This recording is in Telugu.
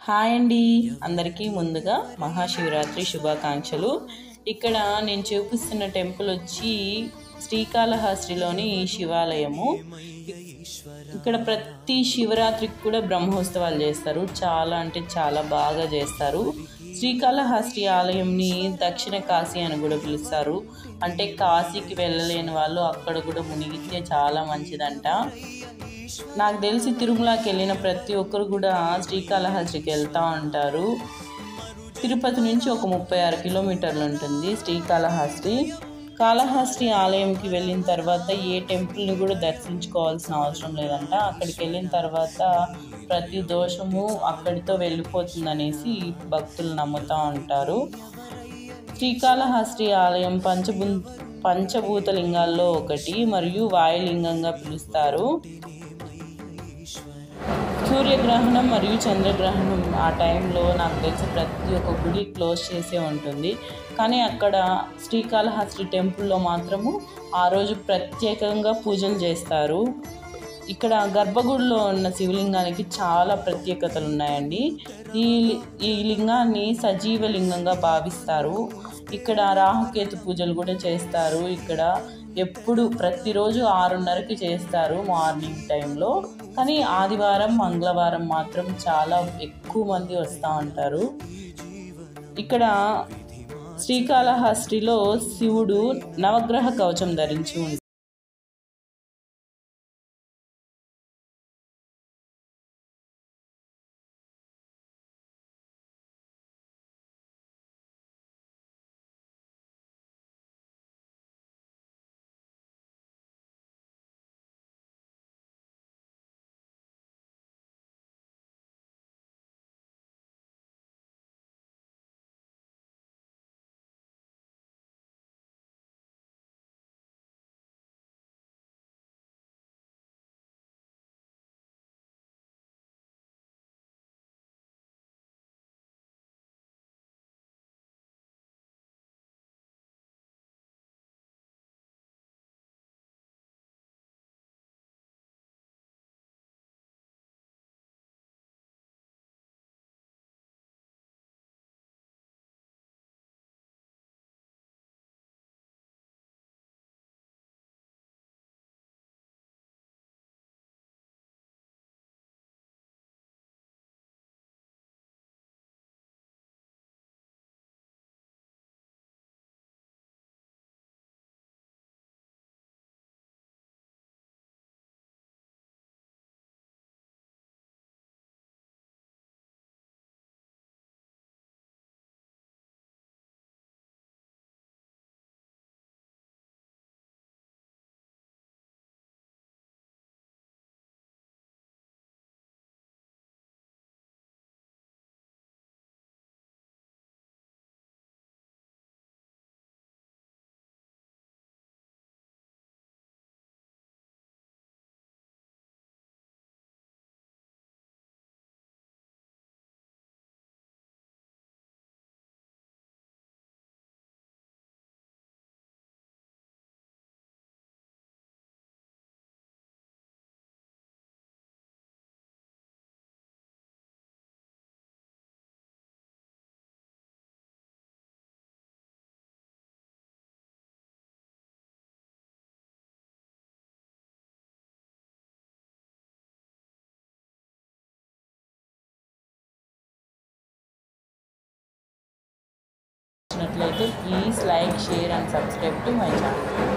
హాయ్ అండి అందరికీ ముందుగా మహాశివరాత్రి శుభాకాంక్షలు ఇక్కడ నేను చూపిస్తున్న టెంపుల్ వచ్చి శ్రీకాళహస్తిలోని శివాలయము ఇక్కడ ప్రతి శివరాత్రికి కూడా బ్రహ్మోత్సవాలు చేస్తారు చాలా అంటే చాలా బాగా చేస్తారు శ్రీకాళహస్తి ఆలయంని దక్షిణ కాశీ అని కూడా పిలుస్తారు అంటే కాశీకి వెళ్ళలేని వాళ్ళు అక్కడ కూడా మునిగితే చాలా మంచిదంట నాకు తెలిసి తిరుమలకి వెళ్ళిన ప్రతి ఒక్కరు కూడా శ్రీకాళహస్తికి వెళ్తూ ఉంటారు తిరుపతి నుంచి ఒక ముప్పై ఆరు కిలోమీటర్లు ఉంటుంది శ్రీకాళహస్తి కాళహస్తి ఆలయంకి వెళ్ళిన తర్వాత ఏ టెంపుల్ని కూడా దర్శించుకోవాల్సిన అవసరం లేదంట అక్కడికి వెళ్ళిన తర్వాత ప్రతి దోషము అక్కడితో వెళ్ళిపోతుందనేసి భక్తులు నమ్ముతూ ఉంటారు శ్రీకాళహస్తి ఆలయం పంచభూ పంచభూత లింగాల్లో ఒకటి మరియు వాయులింగంగా పిలుస్తారు సూర్యగ్రహణం మరియు చంద్రగ్రహణం ఆ టైంలో నాకు తెలిసి ప్రతి ఒక్క గుడి క్లోజ్ చేసే ఉంటుంది కానీ అక్కడ శ్రీకాళహస్తి టెంపుల్లో మాత్రము ఆ రోజు ప్రత్యేకంగా పూజలు చేస్తారు ఇక్కడ గర్భగుడిలో ఉన్న శివలింగానికి చాలా ప్రత్యేకతలు ఉన్నాయండి ఈ ఈ లింగాన్ని సజీవ లింగంగా భావిస్తారు ఇక్కడ రాహుకేతు పూజలు కూడా చేస్తారు ఇక్కడ ఎప్పుడు ప్రతిరోజు ఆరున్నరకి చేస్తారు మార్నింగ్ టైంలో కానీ ఆదివారం మంగళవారం మాత్రం చాలా ఎక్కువ మంది వస్తూ ఉంటారు ఇక్కడ శ్రీకాళహస్తిలో శివుడు నవగ్రహ కవచం ధరించి ఉంటాడు నచ్చినట్లయితే please like share and subscribe to my channel